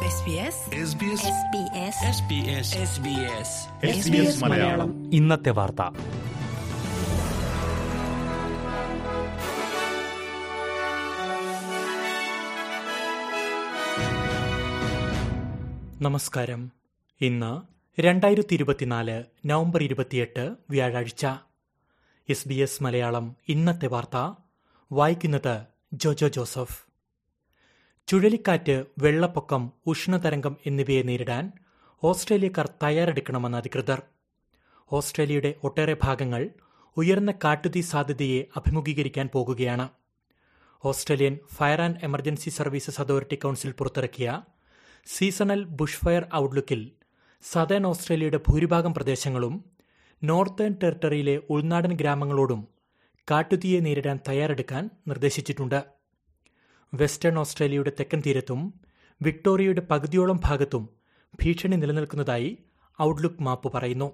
SBS SBS Malayalam ഇന്നത്തെ വാർത്ത നമസ്കാരം ഇന്ന് രണ്ടായിരത്തി ഇരുപത്തിനാല് നവംബർ ഇരുപത്തിയെട്ട് വ്യാഴാഴ്ച എസ് ബി എസ് മലയാളം ഇന്നത്തെ വാർത്ത വായിക്കുന്നത് ജോജോ ജോസഫ് ചുഴലിക്കാറ്റ് വെള്ളപ്പൊക്കം ഉഷ്ണതരംഗം എന്നിവയെ നേരിടാൻ ഓസ്ട്രേലിയക്കാർ തയ്യാറെടുക്കണമെന്ന് അധികൃതർ ഓസ്ട്രേലിയയുടെ ഒട്ടേറെ ഭാഗങ്ങൾ ഉയർന്ന കാട്ടുതീ സാധ്യതയെ അഭിമുഖീകരിക്കാൻ പോകുകയാണ് Australian fire and emergency services authority council പുറത്തിറക്കിയ സീസണൽ ബുഷ് ഫയർ ഔട്ട്ലുക്കിൽ സദേൺ ഓസ്ട്രേലിയയുടെ ഭൂരിഭാഗം പ്രദേശങ്ങളും നോർത്തേൺ ടെറിട്ടറിയിലെ ഉൾനാടൻ ഗ്രാമങ്ങളോടും കാട്ടുതീയെ നേരിടാൻ തയ്യാറെടുക്കാൻ നിർദ്ദേശിച്ചിട്ടുണ്ട് വെസ്റ്റേൺ ഓസ്ട്രേലിയയുടെ തെക്കൻ തീരത്തും വിക്ടോറിയയുടെ പകുതിയോളം ഭാഗത്തും ഭീഷണി നിലനിൽക്കുന്നതായി ഔട്ട്ലുക്ക് മാപ്പ് പറയുന്നു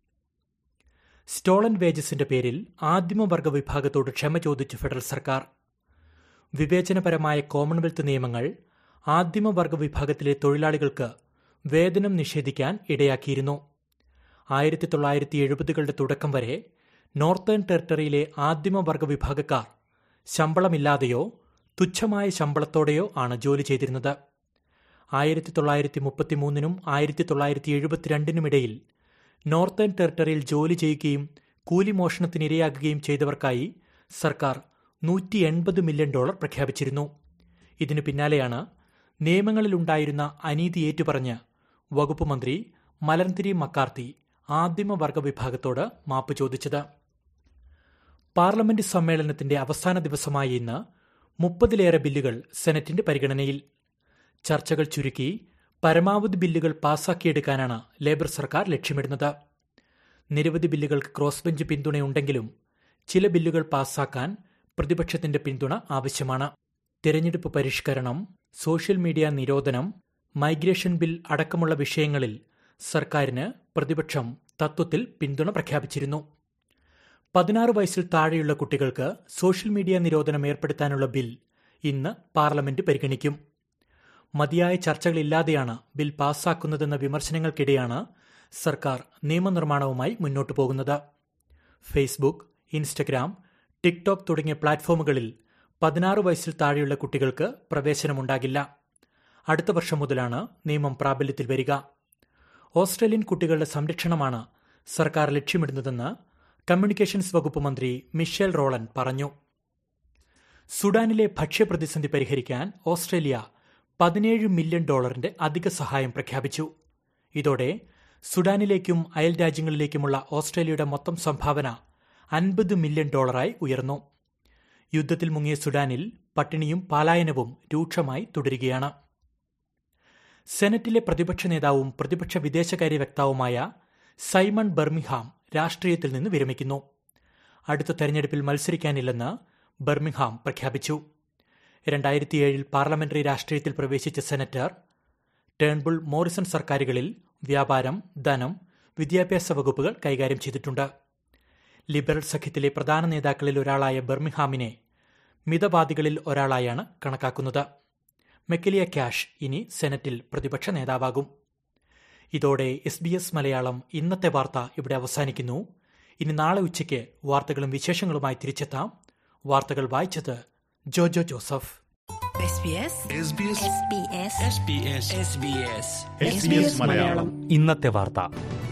സ്റ്റോളൻ വേജസിന്റെ പേരിൽ ആദിമവർഗ വിഭാഗത്തോട് ക്ഷമ ചോദിച്ചു ഫെഡറൽ സർക്കാർ വിവേചനപരമായ കോമൺവെൽത്ത് നിയമങ്ങൾ ആദിമവർഗ വിഭാഗത്തിലെ തൊഴിലാളികൾക്ക് വേതനം നിഷേധിക്കാൻ ഇടയാക്കിയിരുന്നു ആയിരത്തി തൊള്ളായിരത്തി എഴുപതുകളുടെ തുടക്കം വരെ നോർത്തേൺ ടെറിട്ടറിയിലെ ആദിമവർഗ വിഭാഗക്കാർ ശമ്പളമില്ലാതെയോ തുച്ഛമായ ശമ്പളത്തോടെയോ ആണ് ജോലി ചെയ്തിരുന്നത് ആയിരത്തി തൊള്ളായിരത്തി മുപ്പത്തിമൂന്നിനും ആയിരത്തി തൊള്ളായിരത്തി എഴുപത്തിരണ്ടിനുമിടയിൽ നോർത്തേൺ ടെറിട്ടറിയിൽ ജോലി ചെയ്യുകയും കൂലിമോഷണത്തിനിരയാകുകയും ചെയ്തവർക്കായി സർക്കാർ നൂറ്റി എൺപത് മില്യൺ ഡോളർ പ്രഖ്യാപിച്ചിരുന്നു ഇതിനു പിന്നാലെയാണ് നിയമങ്ങളിലുണ്ടായിരുന്ന അനീതി ഏറ്റുപറഞ്ഞ് വകുപ്പ് മന്ത്രി മലർത്തിരി മക്കാർത്തി ആദിമവർഗ വിഭാഗത്തോട് മാപ്പ് ചോദിച്ചത് പാർലമെന്റ് സമ്മേളനത്തിന്റെ അവസാന ദിവസമായ ഇന്ന് മുപ്പതിലേറെ ബില്ലുകൾ സെനറ്റിന്റെ പരിഗണനയിൽ ചർച്ചകൾ ചുരുക്കി പരമാവധി ബില്ലുകൾ പാസാക്കിയെടുക്കാനാണ് ലേബർ സർക്കാർ ലക്ഷ്യമിടുന്നത് നിരവധി ബില്ലുകൾക്ക് ക്രോസ് ബെഞ്ച് പിന്തുണയുണ്ടെങ്കിലും ചില ബില്ലുകൾ പാസാക്കാൻ പ്രതിപക്ഷത്തിന്റെ പിന്തുണ ആവശ്യമാണ് തിരഞ്ഞെടുപ്പ് പരിഷ്കരണം സോഷ്യൽ മീഡിയ നിരോധനം മൈഗ്രേഷൻ ബിൽ അടക്കമുള്ള വിഷയങ്ങളിൽ സർക്കാരിന് പ്രതിപക്ഷം തത്വത്തിൽ പിന്തുണ പ്രഖ്യാപിച്ചിരുന്നു പതിനാറ് വയസ്സിൽ താഴെയുള്ള കുട്ടികൾക്ക് സോഷ്യൽ മീഡിയ നിരോധനം ഏർപ്പെടുത്താനുള്ള ബിൽ ഇന്ന് പാർലമെന്റ് പരിഗണിക്കും മതിയായ ചർച്ചകളില്ലാതെയാണ് ബിൽ പാസ്സാക്കുന്നതെന്ന വിമർശനങ്ങൾക്കിടെയാണ് സർക്കാർ നിയമനിർമ്മാണവുമായി മുന്നോട്ടു പോകുന്നത് ഫേസ്ബുക്ക് ഇൻസ്റ്റഗ്രാം ടിക്ടോക്ക് തുടങ്ങിയ പ്ലാറ്റ്ഫോമുകളിൽ പതിനാറ് വയസ്സിൽ താഴെയുള്ള കുട്ടികൾക്ക് പ്രവേശനമുണ്ടാകില്ല അടുത്ത വർഷം മുതലാണ് നിയമം പ്രാബല്യത്തിൽ വരിക ഓസ്ട്രേലിയൻ കുട്ടികളുടെ സംരക്ഷണമാണ് സർക്കാർ ലക്ഷ്യമിടുന്നതെന്ന് കമ്മ്യൂണിക്കേഷൻസ് വകുപ്പ് മന്ത്രി മിഷേൽ റോളൻ പറഞ്ഞു സുഡാനിലെ ഭക്ഷ്യപ്രതിസന്ധി പരിഹരിക്കാൻ ഓസ്ട്രേലിയ പതിനേഴ് മില്യൺ ഡോളറിന്റെ അധിക സഹായം പ്രഖ്യാപിച്ചു ഇതോടെ സുഡാനിലേക്കും അയൽ രാജ്യങ്ങളിലേക്കുമുള്ള ഓസ്ട്രേലിയയുടെ മൊത്തം സംഭാവന അൻപത് മില്യൺ ഡോളറായി ഉയർന്നു യുദ്ധത്തിൽ മുങ്ങിയ സുഡാനിൽ പട്ടിണിയും പലായനവും രൂക്ഷമായി തുടരുകയാണ് സെനറ്റിലെ പ്രതിപക്ഷ നേതാവും പ്രതിപക്ഷ വിദേശകാര്യ വക്താവുമായ സൈമൺ ബർമിഹാം രാഷ്ട്രീയത്തിൽ നിന്ന് വിരമിക്കുന്നു അടുത്ത തെരഞ്ഞെടുപ്പിൽ മത്സരിക്കാനില്ലെന്ന് ബർമിഹാം പ്രഖ്യാപിച്ചു രണ്ടായിരത്തിയേഴിൽ പാർലമെന്ററി രാഷ്ട്രീയത്തിൽ പ്രവേശിച്ച സെനറ്റർ ടേൺബുൾ മോറിസൺ സർക്കാരുകളിൽ വ്യാപാരം ധനം വിദ്യാഭ്യാസ വകുപ്പുകൾ കൈകാര്യം ചെയ്തിട്ടുണ്ട് ലിബറൽ സഖ്യത്തിലെ പ്രധാന നേതാക്കളിൽ ഒരാളായ ബർമിഹാമിനെ മിതവാദികളിൽ ഒരാളായാണ് കണക്കാക്കുന്നത് മെക്കലിയ ക്യാഷ് ഇനി സെനറ്റിൽ പ്രതിപക്ഷ നേതാവാകും ഇതോടെ എസ് ബി എസ് മലയാളം ഇന്നത്തെ വാർത്ത ഇവിടെ അവസാനിക്കുന്നു ഇനി നാളെ ഉച്ചയ്ക്ക് വാർത്തകളും വിശേഷങ്ങളുമായി തിരിച്ചെത്താം വാർത്തകൾ വായിച്ചത് ജോജോ ജോസഫ് SBS മലയാളം ഇന്നത്തെ വാർത്ത